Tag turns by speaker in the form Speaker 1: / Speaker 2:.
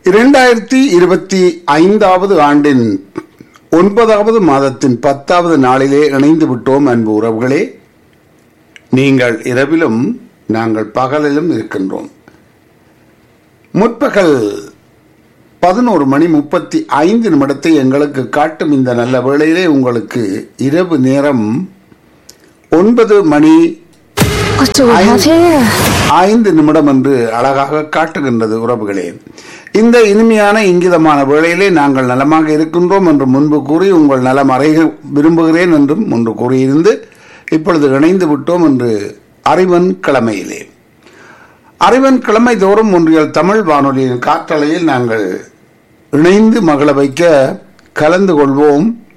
Speaker 1: இரண்டாயிரத்தி இருபத்தி ஐந்தாவது ஆண்டின் ஒன்பதாவது மாதத்தின் பத்தாவது நாளிலே இணைந்து விட்டோம் அன்பு உறவுகளே நீங்கள் இரவிலும் நாங்கள் பகலிலும் இருக்கின்றோம் முற்பகல் பதினோரு மணி முப்பத்தி ஐந்து நிமிடத்தை எங்களுக்கு காட்டும் இந்த நல்ல வேளையிலே உங்களுக்கு இரவு நேரம் ஒன்பது மணி
Speaker 2: 我做下先。
Speaker 1: ஐந்து நிமிடம் என்று அழகாக காட்டுகின்றது உறவுகளே இந்த இனிமையான இங்கிதமான வேளையிலே நாங்கள் நலமாக இருக்கின்றோம் என்று முன்பு கூறி உங்கள் நலம் அறைய விரும்புகிறேன் என்றும் முன்பு கூறியிருந்து இப்பொழுது இணைந்து விட்டோம் என்று அறிவன் கிழமையிலே அறிவன் கிழமை தோறும் ஒன்றியல் தமிழ் வானொலியின் காற்றலையில் நாங்கள் இணைந்து மகள வைக்க கலந்து கொள்வோம்